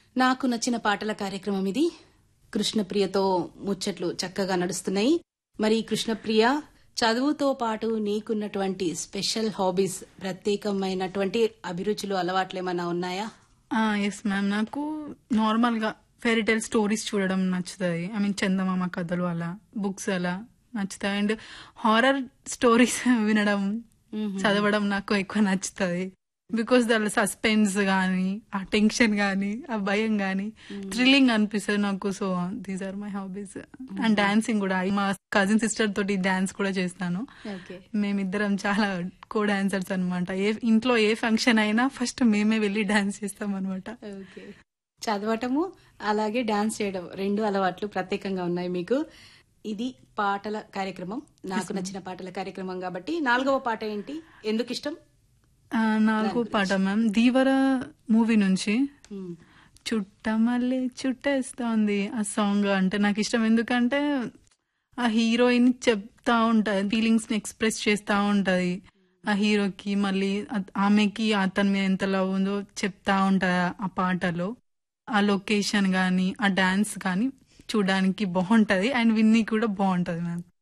నాకు నచ్చిన పాటల కార్యక్రమం ఇది కృష్ణప్రియతో ముచ్చట్లు చక్కగా నడుస్తున్నాయి మరి కృష్ణప్రియ చదువుతో పాటు నీకున్నటువంటి స్పెషల్ హాబీస్ ప్రత్యేకమైనటువంటి అభిరుచులు అలవాట్లు ఏమైనా ఉన్నాయా ఎస్ మ్యామ్ నాకు నార్మల్ గా ఫెయిరీ టైల్ స్టోరీస్ చూడడం నచ్చుతుంది ఐ మీన్ చందమామ కథలు అలా బుక్స్ అలా నచ్చుతాయి అండ్ హారర్ స్టోరీస్ వినడం చదవడం నాకు ఎక్కువ నచ్చుతుంది బికాస్ దాని సస్పెన్స్ గానీ ఆ టెన్షన్ గానీ ఆ భయం గానీ థ్రిల్లింగ్ అనిపిస్తుంది నాకు so these are my hobbies and dancing కూడా మా కజిన్ సిస్టర్ తోటి డాన్స్ కూడా చేస్తాను ఓకే మేమిద్దరం చాలా కో డాన్సర్స్ అనమాట ఏ ఇంట్లో ఏ ఫంక్షన్ అయినా ఫస్ట్ మేమే వెళ్ళి డాన్స్ చేస్తాం అనమాట ఓకే చదవటము అలాగే డాన్స్ చేయడం రెండు అలవాట్లు ప్రత్యేకంగా ఉన్నాయి మీకు ఇది పాటల కార్యక్రమం నాకు నచ్చిన పాటల కార్యక్రమం కాబట్టి నాలుగవ పాట ఏంటి ఎందుకు ఇష్టం నాకు పాట మ్యామ్ దీవర మూవీ నుంచి మ్మ్. చుట్ట మళ్ళీ చుట్టేస్తోంది ఆ సాంగ్ అంటే నాకు ఇష్టం ఎందుకంటే ఆ హీరోయిన్ చెప్తా ఉంటది ఫీలింగ్స్ ని ఎక్స్ప్రెస్ చేస్తా ఉంటది ఆ హీరోకి మళ్ళీ అత్- ఆమెకి అతని మీద ఎంత లవ్ ఉందో చెప్తా ఉంటది ఆ పాటలో ఆ లొకేషన్ గానీ ఆ డాన్స్ గానీ చూడడానికి బాగుంటది అండ్ విన్ని కూడా బాగుంటది మ్యామ్